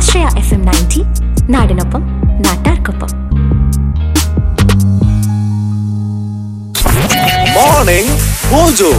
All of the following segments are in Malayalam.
ആശ്രയ എഫ് എം നയൻറ്റി നാടിനൊപ്പം നാട്ടാർക്കൊപ്പം മോർണിംഗ് മോജോ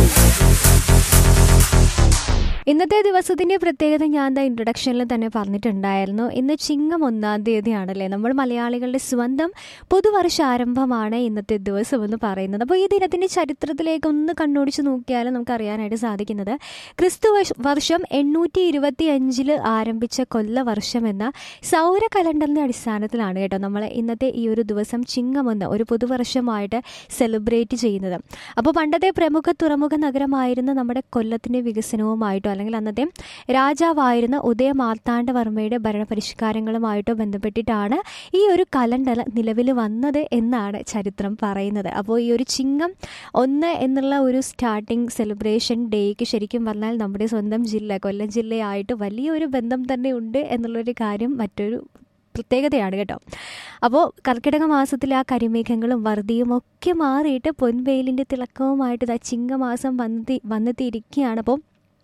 ഇന്നത്തെ ദിവസത്തിന്റെ പ്രത്യേകത ഞാൻ ദ ഇൻട്രൊഡക്ഷനിൽ തന്നെ പറഞ്ഞിട്ടുണ്ടായിരുന്നു ഇന്ന് ചിങ്ങം ഒന്നാം തീയതിയാണല്ലേ നമ്മൾ മലയാളികളുടെ സ്വന്തം പുതുവർഷ ആരംഭമാണ് ഇന്നത്തെ ദിവസം എന്ന് പറയുന്നത് അപ്പോൾ ഈ ദിനത്തിന്റെ ചരിത്രത്തിലേക്ക് ഒന്ന് കണ്ണോടിച്ച് നോക്കിയാൽ നമുക്ക് അറിയാനായിട്ട് സാധിക്കുന്നത് ക്രിസ്തു വർഷ- വർഷം എണ്ണൂറ്റി ഇരുപത്തി അഞ്ചില് ആരംഭിച്ച കൊല്ല വർഷം എന്ന സൗര കലണ്ടറിന്റെ അടിസ്ഥാനത്തിലാണ് കേട്ടോ നമ്മൾ ഇന്നത്തെ ഈ ഒരു ദിവസം ചിങ്ങമൊന്ന് ഒരു പുതുവർഷമായിട്ട് സെലിബ്രേറ്റ് ചെയ്യുന്നത് അപ്പോൾ പണ്ടത്തെ പ്രമുഖ തുറമുഖ നഗരമായിരുന്ന നമ്മുടെ കൊല്ലത്തിന്റെ വികസനവുമായിട്ടോ അല്ലെങ്കിൽ അന്നത്തെ രാജാവായിരുന്ന ഉദയ മാർത്താണ്ഡവർമ്മയുടെ ഭരണപരിഷ്കാരങ്ങളുമായിട്ടോ ബന്ധപ്പെട്ടിട്ടാണ് ഈ ഒരു കലണ്ടർ നിലവിൽ വന്നത് എന്നാണ് ചരിത്രം പറയുന്നത് അപ്പോൾ ഈ ഒരു ചിങ്ങം ഒന്ന് എന്നുള്ള ഒരു സ്റ്റാർട്ടിംഗ് സെലിബ്രേഷൻ ഡേക്ക് ശരിക്കും പറഞ്ഞാൽ നമ്മുടെ സ്വന്തം ജില്ല കൊല്ലം ജില്ലയായിട്ട് വലിയൊരു ബന്ധം തന്നെ ഉണ്ട് എന്നുള്ളൊരു കാര്യം മറ്റൊരു പ്രത്യേകതയാണ് കേട്ടോ അപ്പോൾ കർക്കിടക മാസത്തിൽ ആ കരിമേഘങ്ങളും വറുതിയും ഒക്കെ മാറിയിട്ട് പൊൻവെയിലിൻ്റെ തിളക്കവുമായിട്ട് ഇതാ ചിങ്ങമാസം വന്നെത്തി വന്നെത്തിയിരിക്കുകയാണ് അപ്പോൾ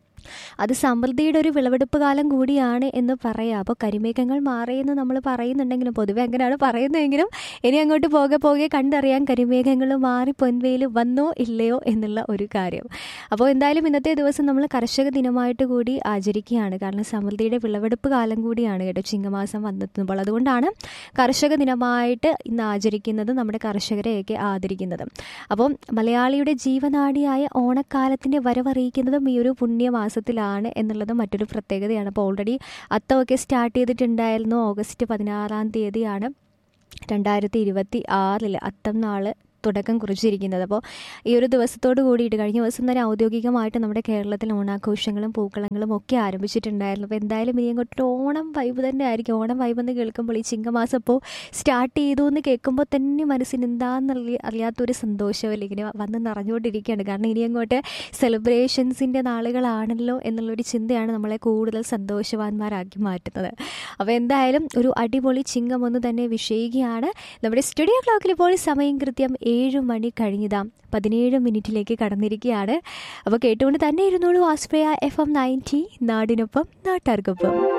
അത് സമൃദ്ധിയുടെ ഒരു വിളവെടുപ്പ് കാലം കൂടിയാണ് എന്ന് പറയാം അപ്പോൾ കരിമേഘങ്ങൾ മാറിയെന്ന് നമ്മൾ പറയുന്നുണ്ടെങ്കിലും പൊതുവെ അങ്ങനെയാണ് പറയുന്നതെങ്കിലും ഇനി അങ്ങോട്ട് പോകെ പോകെ കണ്ടറിയാൻ കരിമേഘങ്ങൾ മാറി പൊൻവെയിൽ വന്നോ ഇല്ലയോ എന്നുള്ള ഒരു കാര്യം അപ്പോൾ എന്തായാലും ഇന്നത്തെ ദിവസം നമ്മൾ കർഷക ദിനമായിട്ട് കൂടി ആചരിക്കുകയാണ് കാരണം സമൃദ്ധിയുടെ വിളവെടുപ്പ് കാലം കൂടിയാണ് കേട്ടോ ചിങ്ങമാസം വന്നെത്തുമ്പോൾ അതുകൊണ്ടാണ് കർഷക ദിനമായിട്ട് ഇന്ന് ആചരിക്കുന്നത് നമ്മുടെ കർഷകരെയൊക്കെ ആദരിക്കുന്നത് അപ്പം മലയാളിയുടെ ജീവനാഡിയായ ഓണക്കാലത്തിൻ്റെ വരവറിയിക്കുന്നതും ഈ ഒരു പുണ്യമാസത്തിലാണ് എന്നുള്ളത് മറ്റൊരു പ്രത്യേകതയാണ് അപ്പോൾ ഓൾറെഡി അത്തമൊക്കെ സ്റ്റാർട്ട് ചെയ്തിട്ടുണ്ടായിരുന്നു ഓഗസ്റ്റ് പതിനാറാം തീയതിയാണ് രണ്ടായിരത്തി ഇരുപത്തി ആറിൽ അത്തം നാൾ തുടക്കം കുറിച്ചിരിക്കുന്നത് അപ്പോൾ ഈ ഒരു ദിവസത്തോട് കൂടിയിട്ട് കഴിഞ്ഞ ദിവസം തന്നെ ഔദ്യോഗികമായിട്ട് നമ്മുടെ കേരളത്തിൽ ഓണാഘോഷങ്ങളും പൂക്കളങ്ങളും ഒക്കെ ആരംഭിച്ചിട്ടുണ്ടായിരുന്നു അപ്പോൾ എന്തായാലും ഇനി അങ്ങോട്ട് ഓണം വൈബ് തന്നെ ആയിരിക്കും ഓണം വൈബ് എന്ന് കേൾക്കുമ്പോൾ ഈ ചിങ്ങമാസം ഇപ്പോൾ സ്റ്റാർട്ട് ചെയ്തു എന്ന് കേൾക്കുമ്പോൾ തന്നെ മനസ്സിന് എന്താണെന്ന് അറിയാത്തൊരു സന്തോഷമല്ലേ ഇങ്ങനെ വന്ന് നിറഞ്ഞുകൊണ്ടിരിക്കുകയാണ് കാരണം ഇനി അങ്ങോട്ട് സെലിബ്രേഷൻസിൻ്റെ നാളുകളാണല്ലോ എന്നുള്ളൊരു ചിന്തയാണ് നമ്മളെ കൂടുതൽ സന്തോഷവാന്മാരാക്കി മാറ്റുന്നത് അപ്പോൾ എന്തായാലും ഒരു അടിപൊളി ചിങ്ങം ഒന്ന് തന്നെ വിഷയിക്കുകയാണ് നമ്മുടെ സ്റ്റുഡിയോ ക്ലോക്കിൽ ഇപ്പോൾ സമയം കൃത്യം ഏഴ് മണി കഴിഞ്ഞതാം പതിനേഴ് മിനിറ്റിലേക്ക് കടന്നിരിക്കുകയാണ് അപ്പോൾ കേട്ടുകൊണ്ട് തന്നെ ഇരുന്നോളൂ ആസ്പ്രയ എഫ് എം നയൻറ്റി നാടിനൊപ്പം നാട്ടാർക്കൊപ്പം